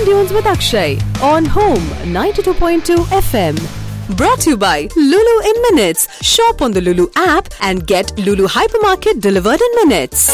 Sand Dunes with Akshay on Home 92.2 FM. Brought to you by Lulu in Minutes. Shop on the Lulu app and get Lulu Hypermarket delivered in minutes.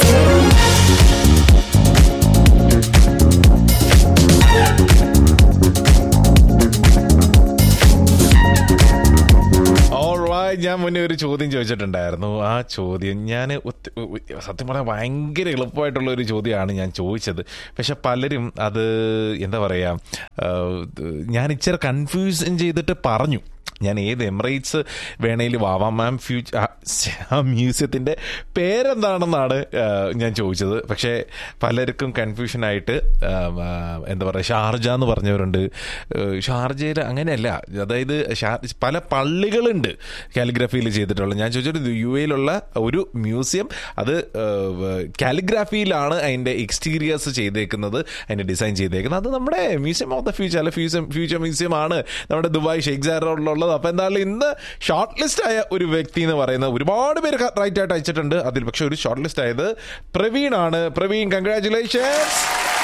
Alright, ഞാൻ മുന്നേ ഒരു ചോദ്യം ചോദിച്ചിട്ടുണ്ടായിരുന്നു ആ ചോദ്യം ഞാൻ സത്യം പറഞ്ഞാൽ ഭയങ്കര എളുപ്പമായിട്ടുള്ള ഒരു ചോദ്യമാണ് ഞാൻ ചോദിച്ചത് പക്ഷെ പലരും അത് എന്താ പറയുക ഞാൻ ഇച്ചിരി കൺഫ്യൂഷൻ ചെയ്തിട്ട് പറഞ്ഞു ഞാൻ ഏത് എമിറേറ്റ്സ് വേണേലും ആവാം മാം ഫ്യൂച്ചർ ആ മ്യൂസിയത്തിൻ്റെ പേരെന്താണെന്നാണ് ആ, ഞാൻ ചോദിച്ചത് പക്ഷേ പലർക്കും കൺഫ്യൂഷനായിട്ട് എന്താ പറയുക ഷാർജ എന്ന് പറഞ്ഞവരുണ്ട് ഷാർജയിൽ അങ്ങനെയല്ല അതായത് ഷാ- പല പള്ളികളുണ്ട് കാലിഗ്രഫിയിൽ ചെയ്തിട്ടുള്ള ഞാൻ ചോദിച്ചത് യു എയിലുള്ള ഒരു മ്യൂസിയം അത് കാലിഗ്രാഫിയിലാണ് അതിൻ്റെ എക്സ്റ്റീരിയേഴ്സ് ചെയ്തേക്കുന്നത് അതിൻ്റെ ഡിസൈൻ ചെയ്തേക്കുന്നത് അത് നമ്മുടെ മ്യൂസിയം ഓഫ് ദ ഫ്യൂച്ചർ അല്ല ഫ്യൂച്ചർ ഫ്യൂച്ചർ മ്യൂസിയം ആണ് നമ്മുടെ ദുബായ് ഷെയ്ഖ് സാറിലുള്ളത് അപ്പോൾ എന്തായാലും ഇന്ന് ഷോർട്ട് ലിസ്റ്റ് ആയ ഒരു വ്യക്തി എന്ന് പറയുന്നത് ഒരുപാട് പേര് റൈറ്റ് ആയിട്ട് അയച്ചിട്ടുണ്ട് അതിൽ പക്ഷെ ഒരു ഷോർട്ട് ലിസ്റ്റ് ആയത് പ്രവീൺ ആണ് Praveen congratulations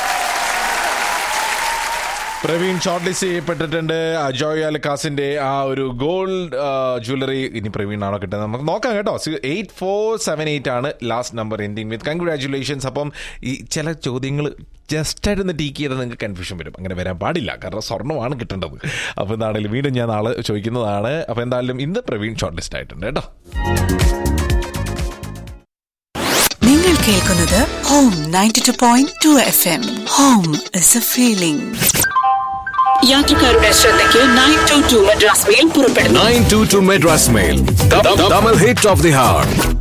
Praveen short list ചെയ്യപ്പെട്ടിട്ടുണ്ട് അജോയ് അലക്കാസിന്റെ ആ ഒരു ഗോൾഡ് ജ്വല്ലറി ഇനി പ്രവീൺ ആണോ കിട്ടുന്നത് നമുക്ക് നോക്കാം കേട്ടോ എയ്റ്റ് ഫോർ സെവൻ എയ്റ്റ് ആണ് last number ending with congratulations അപ്പം ഈ ചില ചോദ്യങ്ങൾ ജസ്റ്റ് ആയിട്ട് ഒന്ന് ടീക്ക് ചെയ്താൽ നിങ്ങൾക്ക് കൺഫ്യൂഷൻ വരും അങ്ങനെ വരാൻ പാടില്ല കാരണം സ്വർണ്ണമാണ് കിട്ടേണ്ടത് അപ്പോൾ എന്താണെങ്കിലും വീണ്ടും ഞാൻ നാളെ ചോദിക്കുന്നതാണ് അപ്പോൾ എന്തായാലും ഇന്ന് പ്രവീൺ ഷോർട്ട് ലിസ്റ്റ് ആയിട്ടുണ്ട് കേട്ടോ നിങ്ങൾ കേൾക്കുന്നത് home ninety two point two F M home is a feeling യാത്രക്കാരുടെ ശ്രദ്ധയ്ക്ക് nine two two Madras mail പുറപ്പെടുന്നു 922 Madras Mail. The, the double hit of the heart.